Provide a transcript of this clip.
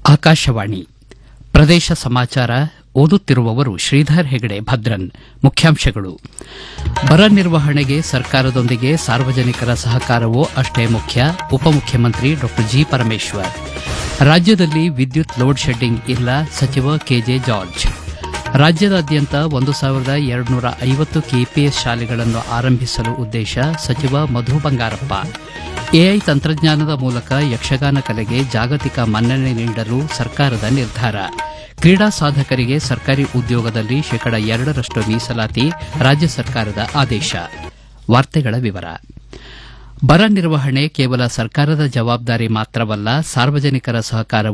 ಆಕಾಶವಾಣಿ ಪ್ರದೇಶ ಸಮಾಚಾರ ಓದುತ್ತಿರುವವರು ಶ್ರೀಧರ್ ಹೆಗಡೆ ಭದ್ರನ್ ಮುಖ್ಯಾಂಶಗಳು ಬರ ನಿರ್ವಹಣೆಗೆ ಸರ್ಕಾರದೊಂದಿಗೆ ಸಾರ್ವಜನಿಕರ ಸಹಕಾರವೂ ಅಷ್ಟೇ ಮುಖ್ಯ ಉಪಮುಖ್ಯಮಂತ್ರಿ ಡಾ ಜಿ ಪರಮೇಶ್ವರ್ ರಾಜ್ಯದಲ್ಲಿ ವಿದ್ಯುತ್ ಲೋಡ್ ಶೆಡ್ಡಿಂಗ್ ಇಲ್ಲ ಸಚಿವ ಕೆಜೆ ಜಾರ್ಜ್ ರಾಜ್ಯದಾದ್ಯಂತ ಒಂದು ಸಾವಿರದ ಎರಡುನೂರ ಐವತ್ತು ಕೆಪಿಎಸ್ ಶಾಲೆಗಳನ್ನು ಆರಂಭಿಸಲು ಉದ್ದೇಶ ಸಚಿವ ಮಧು ಬಂಗಾರಪ್ಪ ಎಐ ತಂತ್ರಜ್ಞಾನದ ಮೂಲಕ ಯಕ್ಷಗಾನ ಕಲೆಗೆ ಜಾಗತಿಕ ಮನ್ನಣೆ ನೀಡಲು ಸರ್ಕಾರದ ನಿರ್ಧಾರ ಕ್ರೀಡಾ ಸಾಧಕರಿಗೆ ಸರ್ಕಾರಿ ಉದ್ಯೋಗದಲ್ಲಿ ಶೇಕಡ ಎರಡರಷ್ಟು ಮೀಸಲಾತಿ ರಾಜ್ಯ ಸರ್ಕಾರದ ಆದೇಶ ವಾರ್ತೆಗಳ ವಿವರ ಬರ ನಿರ್ವಹಣೆ ಕೇವಲ ಸರ್ಕಾರದ ಜವಾಬ್ದಾರಿ ಮಾತ್ರವಲ್ಲ ಸಾರ್ವಜನಿಕರ ಸಹಕಾರ